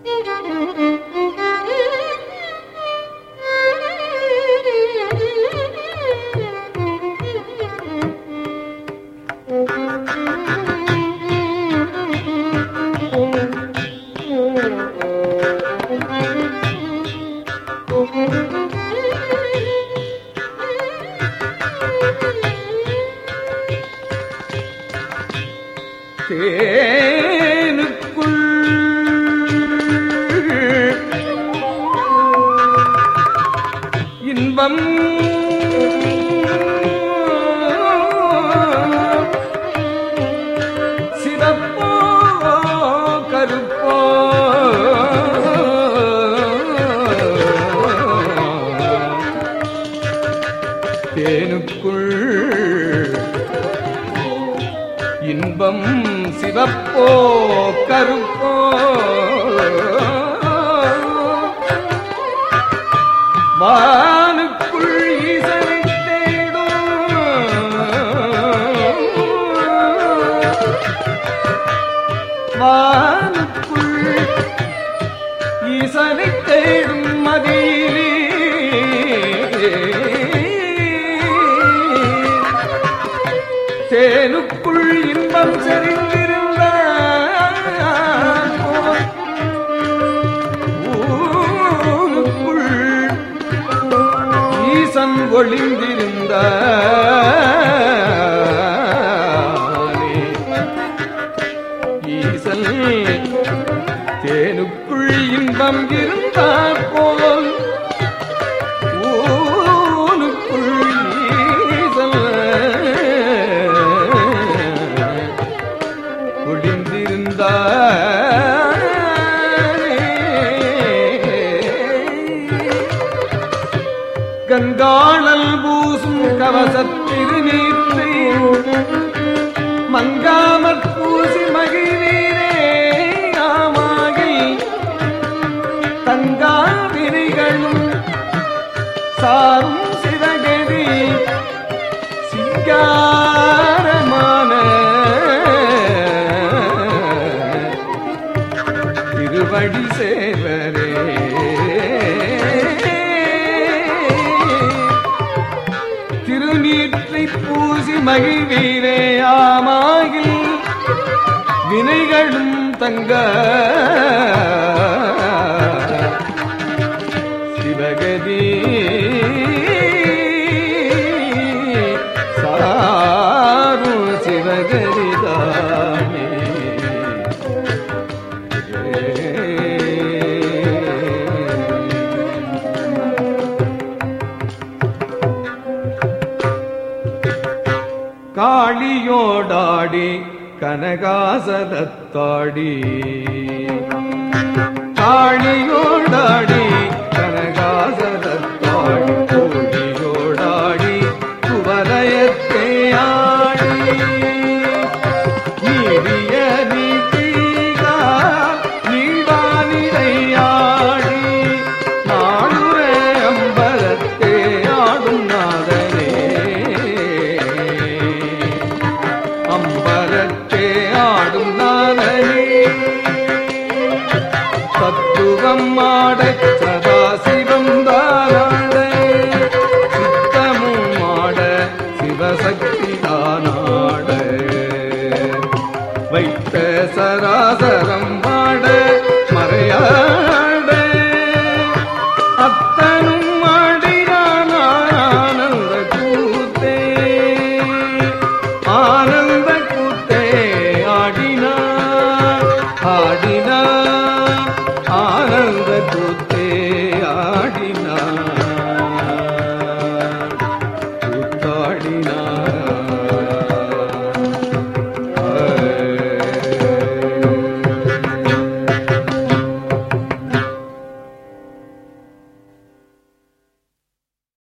தேனுக்குள் இன்பம் சிவப்போ கருப்போ தேனுக்குள் இன்பம் சிவப்போ கருப்போ வானுக்குள் ஈசனை தேடும் வானுக்குள் ஈசனை தேடும் மதியிலே தேனுக்குள் இன்பம் செறிந்திருந்த ஊருக்குள் ஈசன் ஒளிந்திருந்த ஈசன் தேனுக்குள் இன்பம் இருந்தார் போல் ஊனுக்குள் ஈசன் ஒளிந்திருந்தார் கங்காளல் பூசும் கவசத்திருநீற்று மங்காமற் பூசி மகிழ்வீரே ஆமாகி தங்கா விரிகளும் சாரும் சிவகதி சிங்காரமான திருவடி சேவரே திருநீற்றை பூசி மகிழ்வீரே ஆமாகில் வினைகளும் தங்க சிவகதி சாரும் சிவகதிதானே காளியோடாடி கனகாசலத்தாடி காளியோடாடி கனகாசலத்தாடி கோழியோடாடி குவலயத்தே ஆடி நீடிய நீட்டிகா நீடானிடையாடி நாடுர அம்பலத்தே ஆடும் நாதனே அம்பலத்தே ஆடும் நாதனே தத்துவம் ஆட